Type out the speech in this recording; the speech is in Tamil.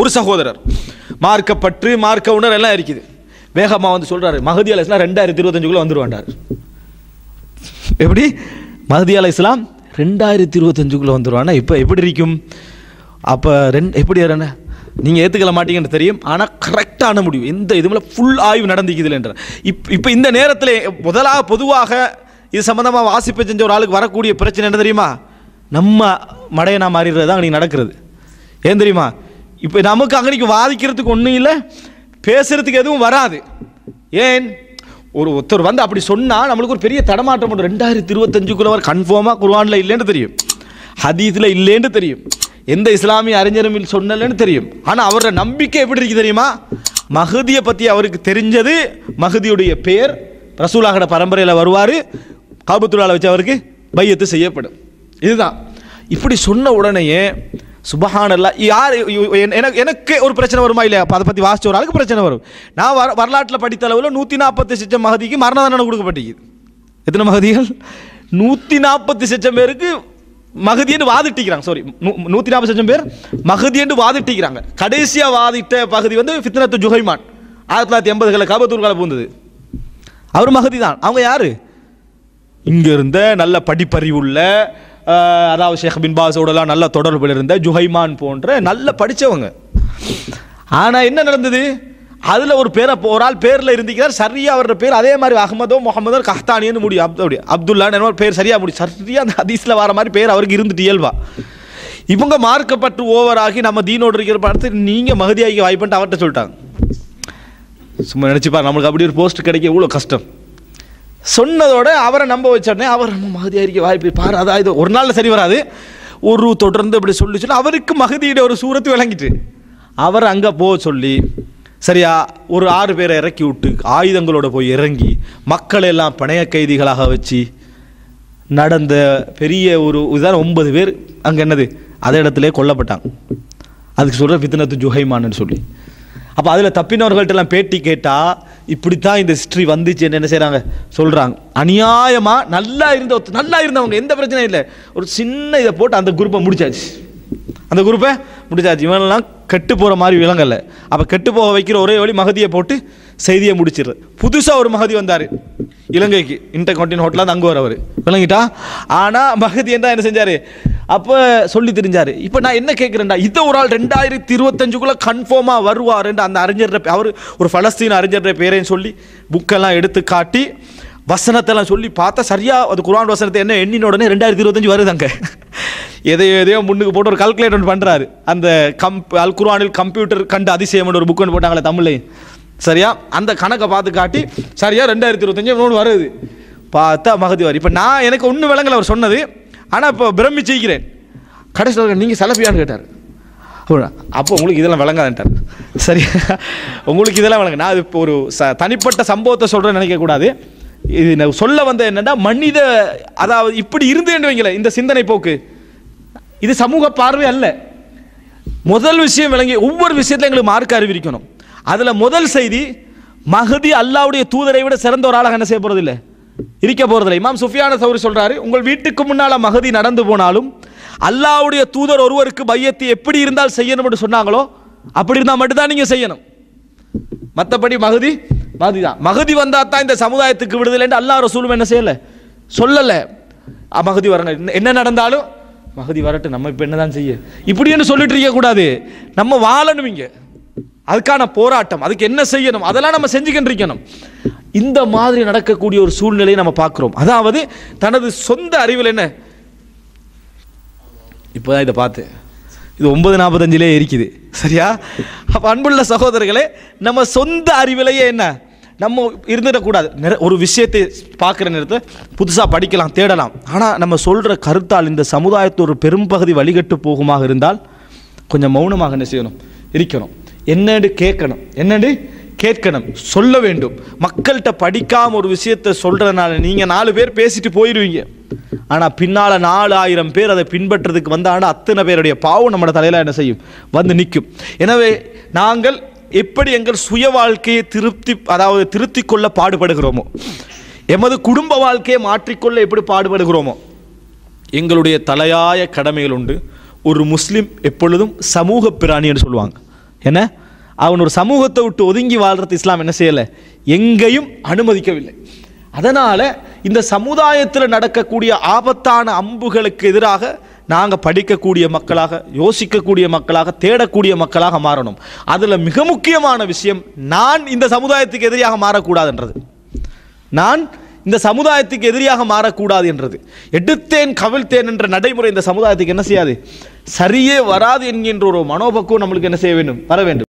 ஒரு சகோதரர் மார்க்கப்பற்று மார்க்க உணர் எல்லாம் இருக்குது வேகமா வந்து சொல்றாரு மகதி அலை இஸ்லாம் ரெண்டாயிரத்தி இருபத்தஞ்சுக்குள்ள வந்துருவாண்டார் எப்படி மஹதி அலை இஸ்லாம் ரெண்டாயிரத்தி இருபத்தஞ்சுக்குள்ள வந்துருவானா இப்போ எப்படி இருக்கும் அப்போ ரெண்டு எப்படி என்ன நீங்கள் ஏற்றுக்கல மாட்டீங்கன்னு தெரியும் ஆனால் கரெக்டான முடிவு எந்த இதுல ஃபுல் ஆய்வு நடந்துக்குதுல என்ற இப் இப்போ இந்த நேரத்தில் முதலாக பொதுவாக இது சம்மந்தமாக வாசிப்பு செஞ்ச ஒரு ஆளுக்கு வரக்கூடிய பிரச்சனை என்ன தெரியுமா நம்ம மடையனா மாறிடுறது தான் அன்றைக்கி நடக்கிறது ஏன் தெரியுமா இப்போ நமக்கு அங்கனைக்கு வாதிக்கிறதுக்கு ஒன்றும் இல்லை பேசுறதுக்கு எதுவும் வராது ஏன் ஒரு ஒருத்தர் வந்து அப்படி சொன்னால் நம்மளுக்கு ஒரு பெரிய தடமாற்றம் பண்ணும் ரெண்டாயிரத்தி இருபத்தஞ்சுக்குள்ள வர கன்ஃபார்மாக குர்ஆனில் இல்லைன்னு தெரியும் ஹதீஸில் இல்லைன்னு தெரியும் எந்த இஸ்லாமிய அறிஞரும் இல்ல- சொன்னலன்னு தெரியும் ஆனால் அவரோட நம்பிக்கை எப்படி இருக்கு தெரியுமா மஹதியை பற்றி அவருக்கு தெரிஞ்சது மஹதியுடைய பேர் ரசூலாகட பரம்பரையில் வருவார் காபத்துள்ளால வச்சு அவருக்கு பையத்து செய்யப்படும் இதுதான் இப்படி சொன்ன உடனேயே சுபஹானல்லா யார் எனக்கு எனக்கு ஒரு பிரச்சனை வருமா இல்லையா அப்ப அதை பற்றி வாசிச்ச ஒரு ஆளுக்கு பிரச்சனை வரும் நான் வர வரலாற்றில் படித்த அளவில் நூற்றி நாற்பத்தி சிச்சம் மகதிக்கு மரண தண்டனை கொடுக்கப்பட்டிருக்குது எத்தனை மகதிகள் நூற்றி நாற்பத்தி சச்சம் பேருக்கு மகதின்னு வாதிட்டிக்கிறாங்க சாரி நூற்றி நாற்பது சச்சம் பேர் மகதின்னு வாதிட்டிக்கிறாங்க கடைசியாக வாதிட்ட பகுதி வந்து ஃபித்னத்து ஜுஹைமான் ஆயிரத்தி தொள்ளாயிரத்தி எண்பதுகளில் காபத்தூர்கால பூந்தது அவர் மகதி தான் அவங்க யாரு இங்க இருந்த நல்ல படிப்பறிவுள்ள அஹ், அதாவது ஷேக் பின் பாஸோடலாம் நல்ல தொடர்பில் இருந்த ஜுஹைமான் போன்ற நல்ல படிச்சவங்க ஆனா என்ன நடந்தது அதுல ஒரு பேரை ஒரு ஆள் பேர்ல இருந்திக்கிறார் சரியா அவரோட பேர் அதே மாதிரி அகமதோ முகமதோ கஹ்தானின்னு முடியும் அப்~ அப்படி அப்துல்லான்னு என்னமோ பேர் சரியா முடியும் சரியா அந்த ஹதீஸ்ல வர மாதிரி பேர் அவருக்கு இருந்துட்டு இயல்பா இவங்க மார்க்கப்பட்டு ஓவர் ஆகி நம்ம தீனோடு இருக்கிற படத்துக்கு நீங்க மகதியாகி வாய்ப்புன்ட்டு அவர்கிட்ட சொல்லிட்டாங்க சும்மா நினைச்சு பாரு நம்மளுக்கு அப்படி ஒரு போஸ்ட் கிடைக்க இவ்வளோ கஷ்டம் சொன்னதோட அவரை நம்ப வச்ச உடனே அவர் நம்ம மகதி அறிக்கை வாய்ப்பு பாரு அதான் இது ஒரு நாளில் சரி வராது ஒரு தொடர்ந்து இப்படி சொல்லி சொல்லி அவருக்கு மகதியிட ஒரு சூரத்து விளங்கிட்டு அவர் அங்கே போக சொல்லி சரியா ஒரு ஆறு பேரை இறக்கி விட்டு ஆயுதங்களோட போய் இறங்கி மக்களை எல்லாம் பணைய கைதிகளாக வச்சு நடந்த பெரிய ஒரு இதான் ஒன்பது பேர் அங்கே என்னது அதே இடத்துல கொல்லப்பட்டாங்க அதுக்கு சொல்கிற ஃபித்னத்து ஜுஹைமான்னு சொல்லி அப்போ அதில் தப்பினவர்கள்ட்ட எல்லாம் பேட்டி கேட்டால் இப்படித்தான் இந்த ஹிஸ்ட்ரி வந்துச்சு என்ன செய்கிறாங்க சொல்கிறாங்க அநியாயமாக நல்லா இருந்த ஒருத்த- நல்லா இருந்தவங்க எந்த பிரச்சனையும் இல்லை ஒரு சின்ன இதை போட்டு அந்த குரூப்பை முடிச்சாச்சு அந்த குரூப்பை முடிச்சாச்சு இவனெல்லாம் கெட்டு போகிற மாதிரி விலங்கல்ல அப்போ கெட்டு போக வைக்கிற ஒரே வழி மகதியை போட்டு செய்தியை முடிச்சிடுறது புதுசாக ஒரு மகதி வந்தார் இலங்கைக்கு இன்டர் கான்டின் ஹோட்டலாக அங்கே வரவர் விளங்கிட்டா ஆனால் மகதி என்ன என்ன செஞ்சார் அப்போ சொல்லி தெரிஞ்சார் இப்போ நான் என்ன கேட்குறேன்டா இதை ஒரு ஆள் ரெண்டாயிரத்தி இருபத்தஞ்சுக்குள்ளே கன்ஃபார்மாக வருவாருன்ற அந்த அறிஞர் அவர் ஒரு பலஸ்தீன அறிஞர் பேரையும் சொல்லி புக்கெல்லாம் எடுத்து காட்டி வசனத்தெல்லாம் சொல்லி பார்த்தா சரியா அது குர்ஆன் வசனத்தை என்ன எண்ணின உடனே ரெண்டாயிரத்தி இருபத்தஞ்சு வருதாங்க எதையோ எதையோ முன்னுக்கு போட்டு ஒரு கால்குலேட் ஒன்று பண்ணுறாரு அந்த கம் அல் குர்ஆனில் கம்ப்யூட்டர் கண்டு அதிசயம்னு ஒரு புக் ஒன்று போட்டாங்களே தமிழ்லையும் சரியா அந்த கணக்கை பார்த்து காட்டி சரியா ரெண்டாயிரத்தி இருபத்தஞ்சு ஒன்று வருது பார்த்தா மகதி வரி இப்போ நான் எனக்கு ஒன்றும் விளங்கல அவர் சொன்னது ஆனால் இப்போ பிரமிச்சிக்கிறேன் கடைசியில் நீங்கள் செலஃபியான்னு கேட்டார் அப்படின்னா, அப்போ உங்களுக்கு இதெல்லாம் விளங்காதுன்ட்டார் சரி உங்களுக்கு இதெல்லாம் விளங்க நான் இப்போ ஒரு ச தனிப்பட்ட சம்பவத்தை சொல்கிறேன்னு நினைக்கக்கூடாது இது நான் சொல்ல வந்த என்னன்னா மனித அதாவது இப்படி இருந்தேன்னு வைங்களேன் இந்த சிந்தனை போக்கு இது சமூக பார்வை அல்ல முதல் விஷயம் விளங்கி ஒவ்வொரு விஷயத்துல எங்களுக்கு மார்க் அறிவிக்கணும் அதுல முதல் செய்தி மகதி அல்லாவுடைய தூதரை விட சிறந்த ஒரு ஆளாக என்ன செய்ய போறது இல்லை இருக்க போறதில்லை இமாம் சுஃபியான சௌரி சொல்றாரு உங்கள் வீட்டுக்கு முன்னால மகதி நடந்து போனாலும் அல்லாவுடைய தூதர் ஒருவருக்கு பையத்தை எப்படி இருந்தால் செய்யணும் என்று சொன்னாங்களோ அப்படி இருந்தால் மட்டும்தான் நீங்க செய்யணும் மற்றபடி மகதி மகதி தான் மகதி வந்தா தான் இந்த சமுதாயத்துக்கு விடுதலைன்னு அல்லாஹ் ரசூலும் என்ன செய்யல சொல்லல அ, மகதி வரங்க என்ன- என்ன நடந்தாலும் மகதி வரட்டும் நம்ம இப்போ என்னதான் செய்ய இப்படின்னு சொல்லிட்டு இருக்க கூடாது நம்ம வாழணும் இங்க அதுக்கான போராட்டம் அதுக்கு என்ன செய்யணும் அதெல்லாம் நம்ம செஞ்சுக்கிட்டு இருக்கணும் இந்த மாதிரி நடக்கக்கூடிய ஒரு சூழ்நிலையை நம்ம பார்க்கிறோம் அதாவது தனது சொந்த அறிவில் என்ன இப்போதான் இதை பார்த்தேன் இது ஒன்பது நாற்பத்தஞ்சிலே இருக்குது சரியா அப்போ அன்புள்ள சகோதரர்களே நம்ம சொந்த அறிவிலேயே என்ன நம்ம இருந்துடக்கூடாது நிற- ஒரு விஷயத்தை பார்க்குற நேரத்தில் புதுசாக படிக்கலாம் தேடலாம் ஆனால் நம்ம சொல்கிற கருத்தால் இந்த சமுதாயத்து ஒரு பெரும்பகுதி வழிகட்டு போகுமாக இருந்தால் கொஞ்சம் மௌனமாக என்ன செய்யணும் இருக்கணும் என்னன்னு கேட்கணும் என்னன்னு கேட்கணும் சொல்ல வேண்டும் மக்கள்கிட்ட படிக்காம ஒரு விஷயத்தை சொல்றதுனால நீங்க நாலு பேர் பேசிட்டு போயிடுவீங்க ஆனா பின்னால நாலு ஆயிரம் பேர் அதை பின்பற்றதுக்கு வந்தாங்கன்னா அத்தனை பேருடைய பாவம் நம்ம தலையில என்ன செய்யும் வந்து நிற்கும் எனவே நாங்கள் எப்படி எங்கள் சுய வாழ்க்கையை திருப்தி அதாவது திருத்திக் கொள்ள பாடுபடுகிறோமோ எமது குடும்ப வாழ்க்கையை மாற்றிக்கொள்ள எப்படி பாடுபடுகிறோமோ எங்களுடைய தலையாய கடமைகள் உண்டு ஒரு முஸ்லிம் எப்பொழுதும் சமூக பிராணி என்று சொல்லுவாங்க என்ன அவன் ஒரு சமூகத்தை விட்டு ஒதுங்கி வாழ்றது இஸ்லாம் என்ன செய்யலை எங்கேயும் அனுமதிக்கவில்லை அதனால் இந்த சமுதாயத்தில் நடக்கக்கூடிய ஆபத்தான அம்புகளுக்கு எதிராக நாங்கள் படிக்கக்கூடிய மக்களாக யோசிக்கக்கூடிய மக்களாக தேடக்கூடிய மக்களாக மாறணும் அதில் மிக முக்கியமான விஷயம் நான் இந்த சமுதாயத்துக்கு எதிரியாக மாறக்கூடாதுன்றது நான் இந்த சமுதாயத்துக்கு எதிரியாக மாறக்கூடாது என்றது எடுத்தேன் கவிழ்த்தேன் என்ற நடைமுறை இந்த சமுதாயத்துக்கு என்ன செய்யாது சரியே வராது என்கின்ற ஒரு மனோபக்குவம் நம்மளுக்கு என்ன செய்ய வேண்டும் வர வேண்டும்